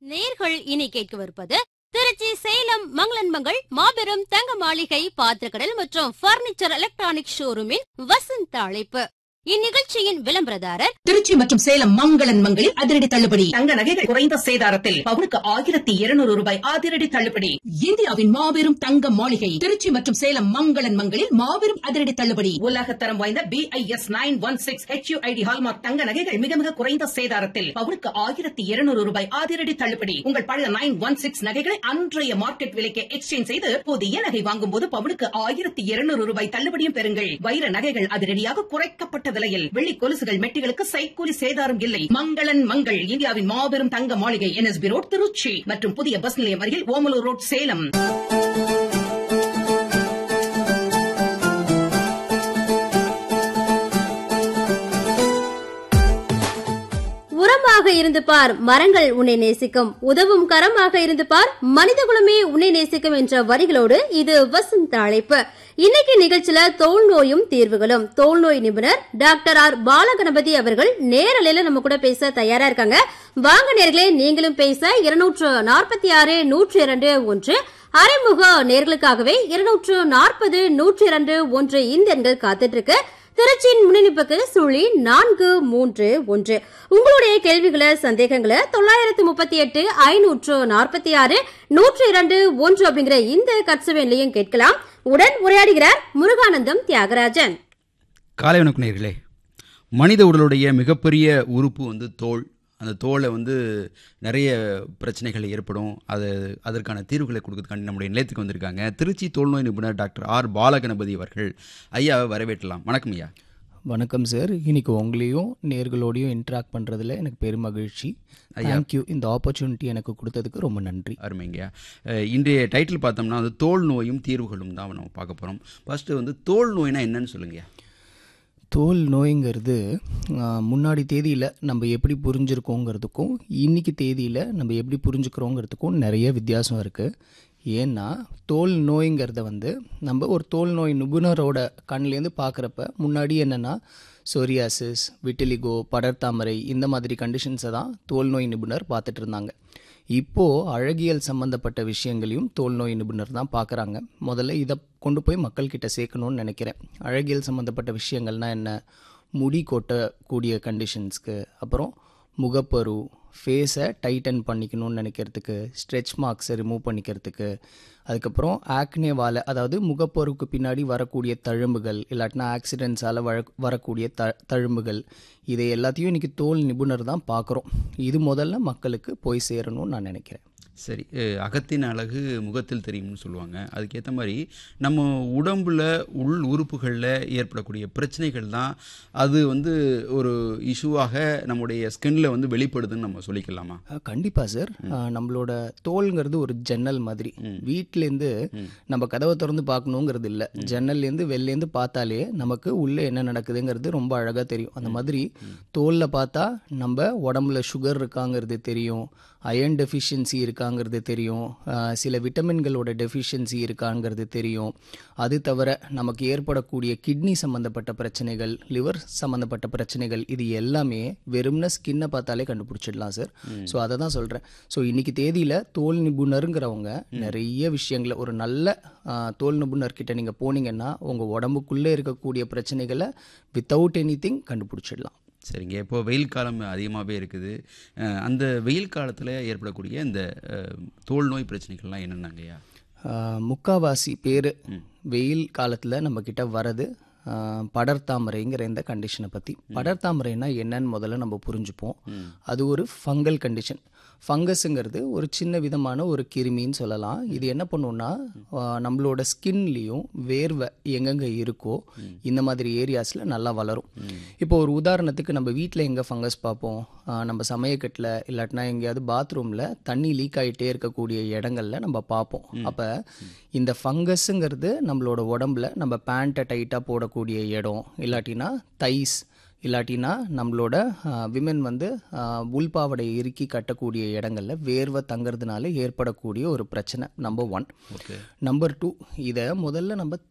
நேர்கள் இனி கேட்கவிருப்பது திருச்சி சேலம் மங்களன்மங்கள் மாபெரும் தங்க மாளிகை பாத்திரக்கடல் மற்றும் பர்னிச்சர் எலக்ட்ரானிக் ஷோரூமின் வசந்த அழைப்பு இந்நிகழ்ச்சியின் விளம்பரதாரர் திருச்சி மற்றும் சேலம் மங்களன் மங்களில் அதிரடி தள்ளுபடி தங்க நகைகள் குறைந்த சேதாரத்தில் பவுனுக்கு ஆயிரத்தி இருநூறு ரூபாய் அதிரடி தள்ளுபடி இந்தியாவின் மாபெரும் தங்க மாளிகை திருச்சி மற்றும் சேலம் மங்களன் மங்களில் மாபெரும் அதிரடி தள்ளுபடி உலகத்தரம் வாய்ந்த B I S nine one six HUID hallmark தங்க நகைகள் மிக மிக குறைந்த சேதாரத்தில் பவுனுக்கு ஆயிரத்தி இருநூறு ரூபாய் அதிரடி தள்ளுபடி உங்கள் பழைய நைன் ஒன் சிக்ஸ் நகைகளை அன்றைய மார்க்கெட் விலைக்கு எக்ஸ்சேஞ்ச் செய்து புதிய நகை வாங்கும் போது பவுனுக்கு ஆயிரத்தி இருநூறு ரூபாய் தள்ளுபடியும் பெறுங்கள் வைர நகைகள் அதிரடியாக குறைக்கப்பட்ட விலையில் வெள்ளி கொலுசுகள் மெட்டிகளுக்கு சைக்கூலி சேதாரம் இல்லை மங்களன் மங்கள் இந்தியாவின் மாபெரும் தங்க மாளிகை என்எஸ்பி ரோட் திருச்சி மற்றும் புதிய பஸ் நிலையம் அருகில் ஓமலூர் ரோட் சேலம் உரமாக இருந்து பார் மரங்கள் உன்னை நேசிக்கும் உதவும் கரமாக இருந்து பார் மனிதகுலமே உன்னை நேசிக்கும் என்ற வரிகளோடு இது வசந்த அழைப்பு இன்னைக்கு நிகழ்ச்சியில தோல் நோயும் தீர்வுகளும் தோல் நோய் நிபுணர் டாக்டர் ஆர் பாலகணபதி அவர்கள் நேரலையில நம்ம கூட பேச தயாரா இருக்காங்க வாங்க நேர்களே நீங்களும் பேச இருநூற்று நாற்பத்தி ஆறு நூற்றி இரண்டு ஒன்று அறிமுக நேர்களுக்காகவே இருநூற்று நாற்பது நூற்றி இரண்டு ஒன்று இந்த எண்கள் காத்துட்டு இருக்கு திருச்சியின் முன்னணிப்புக்கு சுழி நான்கு மூன்று ஒன்று உங்களுடைய கேள்விகளை சந்தேகங்களை தொள்ளாயிரத்து முப்பத்தி எட்டு ஐநூற்று நாற்பத்தி ஆறு நூற்று இரண்டு ஒன்று அப்படிங்கிற இந்த கட்சவேன்லையும் கேட்கலாம் உடன் உரையாடுகிறார் முருகானந்தம் தியாகராஜன் காலை வணக்கம் நேர்களே மனித உடலுடைய மிகப்பெரிய உறுப்பு வந்து தோல் அந்த தோலை வந்து நிறைய பிரச்சனைகள் ஏற்படும் அது அதற்கான தீர்வுகளை கொடுக்கறதுக்காண்டி நம்முடைய நிலையத்துக்கு வந்திருக்காங்க திருச்சி தோல்நோய் நிபுணர் டாக்டர் ஆர் பாலகணபதி அவர்கள் ஐயாவை வரவேற்றலாம் வணக்கம் ஐயா வணக்கம் சார் இன்னைக்கு உங்களையும் நேர்களோடையும் இன்ட்ராக்ட் பண்ணுறதுல எனக்கு பெரும் மகிழ்ச்சி தேங்க்யூ இந்த ஆப்பர்ச்சுனிட்டி எனக்கு கொடுத்ததுக்கு ரொம்ப நன்றி அருமைங்கய்யா அஹ், இன்றைய டைட்டில் பார்த்தோம்னா வந்து தோல் நோயும் தீர்வுகளும் தான் நம்ம பார்க்க போகிறோம் ஃபர்ஸ்ட்டு வந்து தோல் நோய்னா என்னன்னு சொல்லுங்கய்யா தோல் நோய்ங்கிறது ஆ, முன்னாடி தேதியில் நம்ம எப்படி புரிஞ்சிருக்கோங்கிறதுக்கும் இன்னைக்கு தேதியில் நம்ம எப்படி புரிஞ்சுக்கிறோங்கிறதுக்கும் நிறைய வித்தியாசம் இருக்குது ஏன்னா தோல் நோய்ங்கிறத வந்து நம்ம ஒரு தோல் நோய் நிபுணரோட கண்லேருந்து பார்க்குறப்ப முன்னாடி என்னென்னா சொரியாசிஸ் விட்டிலிகோ படர்தாமரை இந்த மாதிரி கண்டிஷன்ஸை தான் தோல் நோய் நிபுணர் பார்த்துட்டு இருந்தாங்க இப்போது அழகியல் சம்மந்தப்பட்ட விஷயங்களையும் தோல் நோய் நிபுணர் தான் பார்க்குறாங்க முதல்ல இதை கொண்டு போய் மக்கள்கிட்ட சேர்க்கணும்னு நினைக்கிறேன் அழகியல் சம்மந்தப்பட்ட விஷயங்கள்னா என்ன முடி கொட்டக்கூடிய கண்டிஷன்ஸ்க்கு அப்புறம் முகப்பரு ஃபேஸை டைட்டன் பண்ணிக்கணும்னு நினைக்கிறதுக்கு ஸ்ட்ரெச் மார்க்ஸை ரிமூவ் பண்ணிக்கிறதுக்கு அதுக்கப்புறம் ஆக்னேவால் அதாவது முகப்பொருவுக்கு பின்னாடி வரக்கூடிய தழும்புகள் இல்லாட்டினா ஆக்சிடென்ட்ஸால் வர வரக்கூடிய த தழும்புகள் இதை எல்லாத்தையும் இன்றைக்கி தோல் நிபுணர் தான் பார்க்குறோம் இது முதல்ல மக்களுக்கு போய் சேரணும்னு நான் நினைக்கிறேன் சரி அஹ், அகத்தின் அழகு முகத்தில் தெரியும்னு சொல்லுவாங்க அதுக்கேற்ற மாதிரி நம்ம உடம்புல உள் உறுப்புகளில் ஏற்படக்கூடிய பிரச்சனைகள் தான் அது வந்து ஒரு இஷ்யூவாக நம்முடைய ஸ்கின்ல வந்து வெளிப்படுதுன்னு நம்ம சொல்லிக்கலாமா கண்டிப்பாக சார் நம்மளோட தோல்ங்கிறது ஒரு ஜன்னல் மாதிரி வீட்டிலேருந்து நம்ம கதவை திறந்து பார்க்கணுங்கிறது இல்லை ஜன்னல்லேருந்து வெளிலேருந்து பார்த்தாலே நமக்கு உள்ளே என்ன நடக்குதுங்கிறது ரொம்ப அழகாக தெரியும் அந்த மாதிரி தோலில் பார்த்தா நம்ம உடம்புல சுகர் இருக்காங்கிறது தெரியும் அயர்ன் டெஃபிஷியன்சி இருக்காங்கிறது தெரியும் ஆஹ் சில விட்டமின்களோட டெஃபிஷியன்சி இருக்காங்கிறது தெரியும் அது தவிர நமக்கு ஏற்படக்கூடிய கிட்னி சம்மந்தப்பட்ட பிரச்சனைகள் லிவர் சம்மந்தப்பட்ட பிரச்சனைகள் இது எல்லாமே வெறும்ன ஸ்கின்னை பார்த்தாலே கண்டுபிடிச்சிடலாம் சார் ஸோ அதை தான் சொல்கிறேன் ஸோ இன்னைக்கு தேதியில் தோல் நிபுணருங்கிறவங்க நிறைய விஷயங்களை ஒரு நல்ல ஆஹ், தோல் நிபுணர்கிட்ட நீங்கள் போனீங்கன்னா உங்கள் உடம்புக்குள்ளே இருக்கக்கூடிய பிரச்சனைகளை வித்தவுட் எனி திங் கண்டுபிடிச்சிடலாம் சரிங்க இப்போ வெயில் காலம் அதிகமாகவே இருக்குது அஹ், அந்த வெயில் காலத்தில் ஏற்படக்கூடிய இந்த அஹ், தோல் நோய் பிரச்சனைகள்லாம் என்னென்னங்கய்யா ஆஹ் முக்காவாசி பேர் வெயில் காலத்தில் நம்மக்கிட்ட வரது ஆஹ் படர்தாமரைங்கிற இந்த கண்டிஷனை பற்றி படர்தாமரைனா என்னன்னு முதல்ல நம்ம புரிஞ்சுப்போம் அது ஒரு ஃபங்கல் கண்டிஷன் ஃபங்கஸுங்கிறது ஒரு சின்ன விதமான ஒரு கிருமின்னு சொல்லலாம் இது என்ன பண்ணுன்னா ஆஹ் நம்மளோட ஸ்கின்லேயும் வேர்வை எங்கெங்கே இருக்கோ இந்த மாதிரி ஏரியாஸில் நல்லா வளரும் இப்போ ஒரு உதாரணத்துக்கு நம்ம வீட்டில் எங்கே ஃபங்கஸ் பார்ப்போம் ஆஹ் நம்ம சமயக்கட்டில் இல்லாட்டினா எங்கேயாவது பாத்ரூமில் தண்ணி லீக் ஆகிட்டே இருக்கக்கூடிய இடங்கள்ல நம்ம பார்ப்போம் அப்போ இந்த ஃபங்கஸுங்கிறது நம்மளோட உடம்புல நம்ம பேண்ட்டை டைட்டாக போடக்கூடிய இடம் இல்லாட்டினா தைஸ் இல்லாட்டினா நம்மளோட விமன் வந்து ஆஹ், உள்பாவடை இறுக்கி கட்டக்கூடிய இடங்கள்ல வேர்வை தங்குறதுனால ஏற்படக்கூடிய ஒரு பிரச்சனை number one okay number two இதை முதல்ல நம்ம